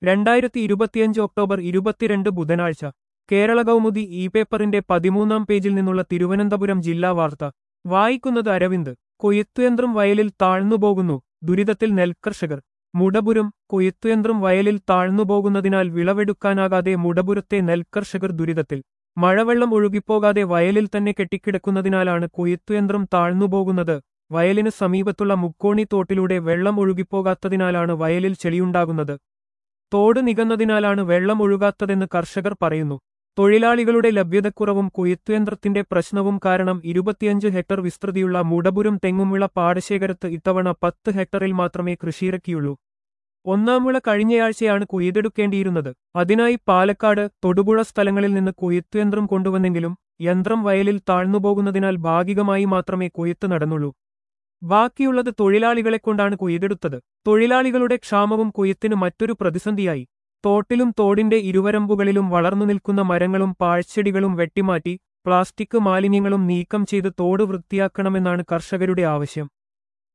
രണ്ടായിരത്തി ഇരുപത്തിയഞ്ച് ഒക്ടോബർ ഇരുപത്തിരണ്ട് ബുധനാഴ്ച കേരള കൗമുദി ഇ പേപ്പറിന്റെ പതിമൂന്നാം പേജിൽ നിന്നുള്ള തിരുവനന്തപുരം ജില്ലാ വാർത്ത വായിക്കുന്നത് അരവിന്ദ് കൊയ്ത്തുയന്ത്രം വയലിൽ താഴ്ന്നുപോകുന്നു ദുരിതത്തിൽ നെൽകർഷകർ മുടപുരം കൊയ്ത്തുയന്ത്രം വയലിൽ താഴ്ന്നുപോകുന്നതിനാൽ വിളവെടുക്കാനാകാതെ മുടപുരത്തെ നെൽകർഷകർ ദുരിതത്തിൽ മഴവെള്ളം ഒഴുകിപ്പോകാതെ വയലിൽ തന്നെ കെട്ടിക്കിടക്കുന്നതിനാലാണ് കൊയ്ത്തുയന്ത്രം താഴ്ന്നുപോകുന്നത് വയലിന് സമീപത്തുള്ള മുക്കോണി തോട്ടിലൂടെ വെള്ളം ഒഴുകിപ്പോകാത്തതിനാലാണ് വയലിൽ ചെളിയുണ്ടാകുന്നത് തോട് നികന്നതിനാലാണ് വെള്ളം ഒഴുകാത്തതെന്ന് കർഷകർ പറയുന്നു തൊഴിലാളികളുടെ ലഭ്യതക്കുറവും കൊയ്ത്തുയന്ത്രത്തിന്റെ പ്രശ്നവും കാരണം ഇരുപത്തിയഞ്ച് ഹെക്ടർ വിസ്തൃതിയുള്ള മുടപുരം തെങ്ങുംവിള പാടശേഖരത്ത് ഇത്തവണ പത്ത് ഹെക്ടറിൽ മാത്രമേ കൃഷിയിറക്കിയുള്ളൂ ഒന്നാം വിള കഴിഞ്ഞയാഴ്ചയാണ് കൊയ്തെടുക്കേണ്ടിയിരുന്നത് അതിനായി പാലക്കാട് തൊടുപുഴ സ്ഥലങ്ങളിൽ നിന്ന് കൊയ്ത്തുയന്ത്രം കൊണ്ടുവന്നെങ്കിലും യന്ത്രം വയലിൽ താഴ്ന്നുപോകുന്നതിനാൽ ഭാഗികമായി മാത്രമേ കൊയ്ത്ത് നടന്നുള്ളൂ ബാക്കിയുള്ളത് തൊഴിലാളികളെക്കൊണ്ടാണ് കൊയ്തെടുത്തത് തൊഴിലാളികളുടെ ക്ഷാമവും കൊയ്ത്തിന് മറ്റൊരു പ്രതിസന്ധിയായി തോട്ടിലും തോടിന്റെ ഇരുവരമ്പുകളിലും വളർന്നു നിൽക്കുന്ന മരങ്ങളും പാഴ്ചെടികളും വെട്ടിമാറ്റി പ്ലാസ്റ്റിക് മാലിന്യങ്ങളും നീക്കം ചെയ്ത് തോട് വൃത്തിയാക്കണമെന്നാണ് കർഷകരുടെ ആവശ്യം